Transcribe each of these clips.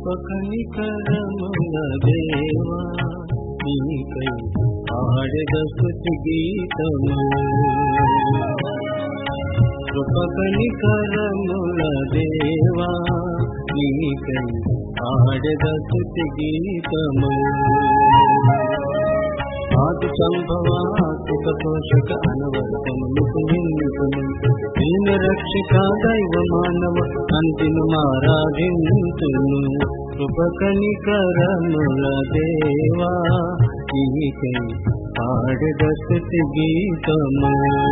కృపకనికరముల దేవా నీకై ఆడగ స్తుతి గీతము కృపకనికరముల దేవా నీకై ఆడగ స్తుతి గీతము ఆది సంభవాత్మిక పోషక అనవర్తములకు నిన్నుకుని నేను రక్షక దైవ మానవ అంతిను మారాధింతును కృపకనికరముల దేవా నీకై ఆడగ స్తుతి గీతము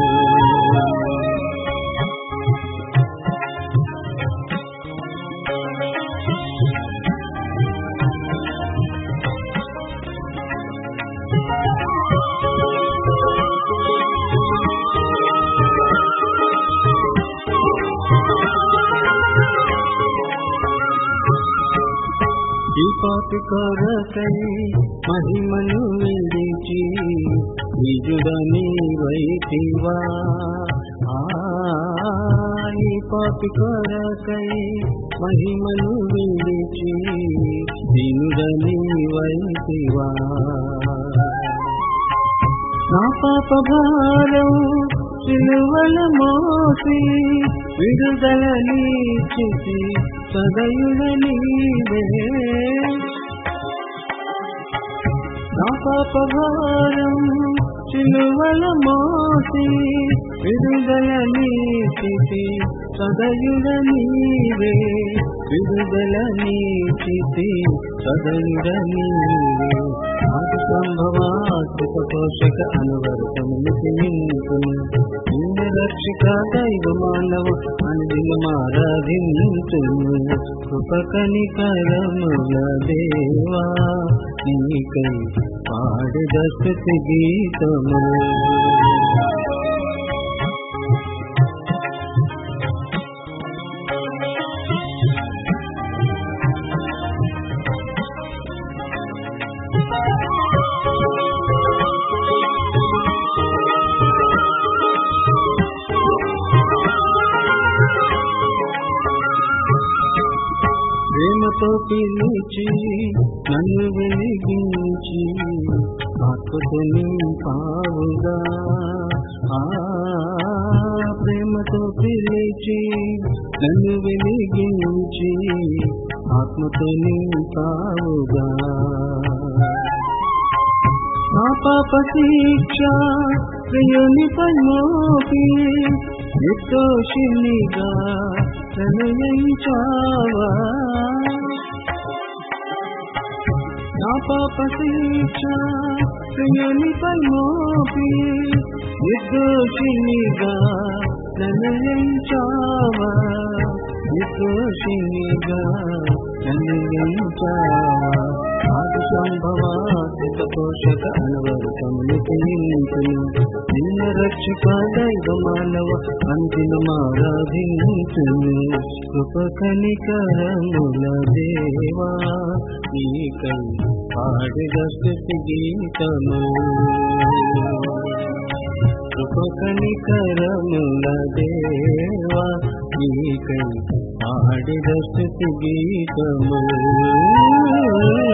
ఈ పాటి కొరకై మహిమను విడిచి నిజుడని వైతివా ఆ, ఈ పాటి కొరకై మహిమను విడిచి నిజుడని వైతివా నా పాప భారం సిలువల మోసి విడుదల నీచితి సదయుడ నీవే నా పాప భారం సిలువల మోసి విడుదల నీచితి సదయుడ నీవే విడుదల నీచితి సదయుడ నీవే ఆది సంభవాత్మిక పోషక అనువర్తమునికి నిన్నుకుని నిన్న రక్షక దైవ మానవ అనుదిన మారాధించును కృపకనికరముల దేవా నీకై పాడద స్థుతి గీతము ప్రేమతో పిలిచి నన్ను వెలిగించి ఆత్మతో నింపావుగా ఆ ప్రేమతో పిలిచి నన్ను వెలిగించి ఆత్మతో నింపావుగా నా పాప శిక్ష ప్రియుని పన్మోపి నిర్దోషినిగా ప్రణయించావా నా పాప శిక్ష ప్రియుని పన్మోపి నిర్దోషినిగా ప్రణయించావా నిర్దోషినిగా ప్రణయించావా ఆది సంభవాత్మిక పోషక అనవర్తమునికి నింపును నిన్న రక్షక దైవ మానవ అంతిన మారాధించును కృపకనికరముల దేవా నీకై పాడిన స్థుతి గీతము కృపకనికరముల దేవా నీకై పాడిన స్థుతి గీతము